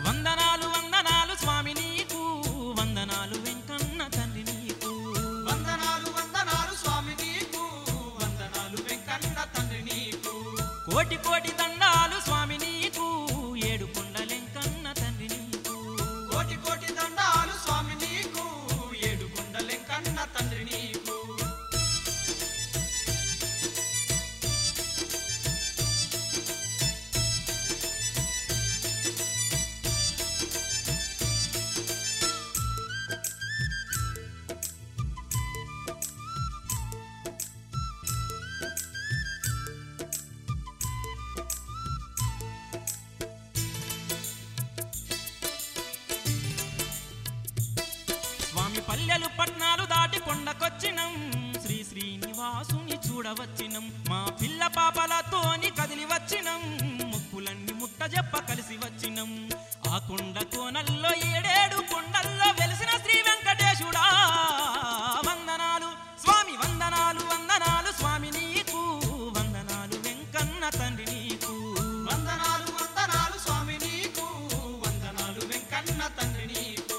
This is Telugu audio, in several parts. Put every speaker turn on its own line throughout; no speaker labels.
వందనాలు వందనాలు స్వామి నీకు వందనాలు వెంకన్న తండ్రి నీకు
వందనాలు వందనాలు స్వామి నీకు వందనాలు వెంకన్న తండ్రి నీకు
కోటి కోటి దండాలు స్వామి నీకు ఏడు కొండలెంకన్న తండ్రి నీకు
కోటి కోటి దండాలు స్వామి నీకు ఏడు కొండలెంకన్న తండ్రి నీకు
స్వామి పల్లెలు పట్నాలు దాటి కొండకొచ్చినం శ్రీ శ్రీనివాసుని చూడవచ్చినం మా పిల్ల పాపలతోని కదిలి వచ్చినం ముక్కులన్నీ ముట్ట చెప్ప కలిసి వచ్చినం ఆ కొండ కోనల్లో ఏడేడు కొండల్లో వెలిసిన శ్రీ వెంకటేశుడా వందనాలు స్వామి వందనాలు వందనాలు స్వామి నీకు వందనాలు వెంకన్న తండ్రి నీకు
వందనాలు వందనాలు స్వామి నీకు వందనాలు వెంకన్న తండ్రి నీకు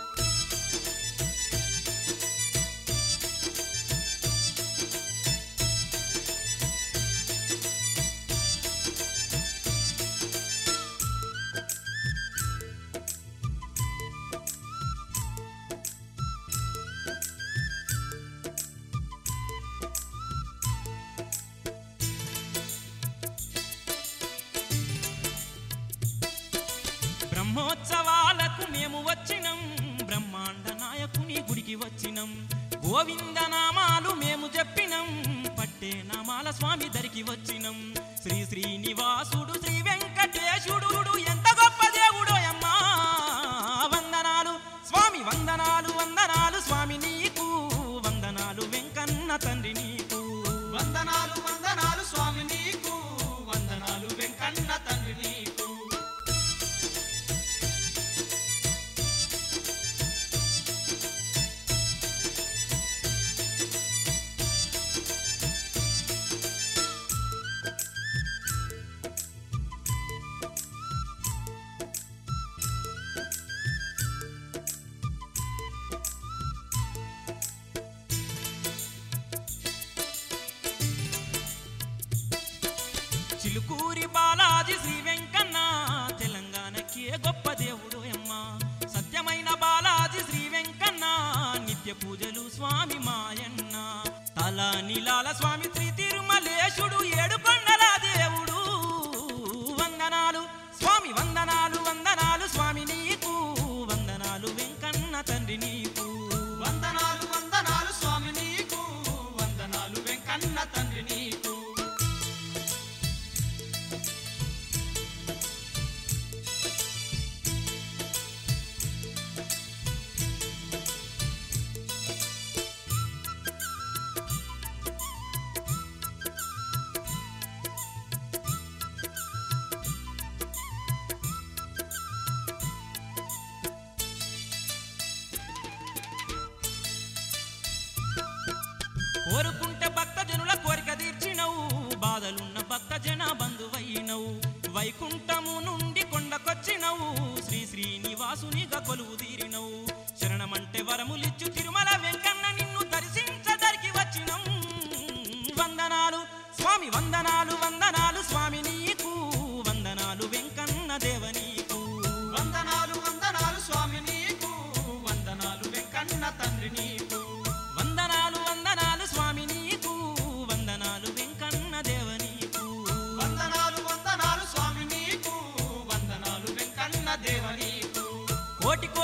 బ్రహ్మోత్సవాలకు మేము వచ్చినం బ్రహ్మాండ నాయకుని గుడికి వచ్చినం గోవింద నామాలు మేము చెప్పినం పట్టే నామాల స్వామి దరికి వచ్చినం శ్రీ శ్రీనివాసుడు శ్రీ వెంకటేశుడు ఎంత గొప్ప దేవుడో అమ్మా వందనాలు స్వామి వందనాలు వందనాలు స్వామి నీకు వందనాలు వెంకన్న తండ్రి నీకు
వందనాలు వందనాలు స్వామి నీకు వందనాలు వెంకన్న తండ్రి నీకు
చిలుకూరి బాలాజీ శ్రీ వెంకన్న తెలంగాణకే గొప్ప దేవుడు అమ్మ సత్యమైన బాలాజీ శ్రీ వెంకన్న నిత్య పూజలు స్వామి మాయన్న తల నీలాల స్వామి శ్రీ తిరుమలేశుడు ఏడు కొండల దేవుడు వందనాలు స్వామి వందనాలు వందనాలు స్వామి నీకు వందనాలు వెంకన్న తండ్రి నీకు
వందనాలు వందనాలు స్వామి నీకు వందనాలు వెంకన్న తండ్రి నీకు
కోరుకుంటే భక్త జనుల కోరిక తీర్చినవు బాధలున్న భక్త జన బంధువైనవు వైకుంఠము నుండి కొండకొచ్చినవు శ్రీ శ్రీనివాసునిగా కొలువు తీరినవు శరణమంటే వరములిచ్చు తిరుమల వెంకన్న నిన్ను దర్శించదరికి వచ్చినం వందనాలు స్వామి వందనాలు వందనాలు స్వామి నీకు వందనాలు వెంకన్న దేవ నీకు
వందనాలు వందనాలు స్వామి నీకు వందనాలు వెంకన్న తండ్రి నీకు
వందనాలు వందనాలు స్వామి నీకు వందనాలు వెంకన్న దేవ నీకు
వందనాలు వందనాలు స్వామి నీకు వందనాలు వెంకన్న దేవ నీకు
కోటి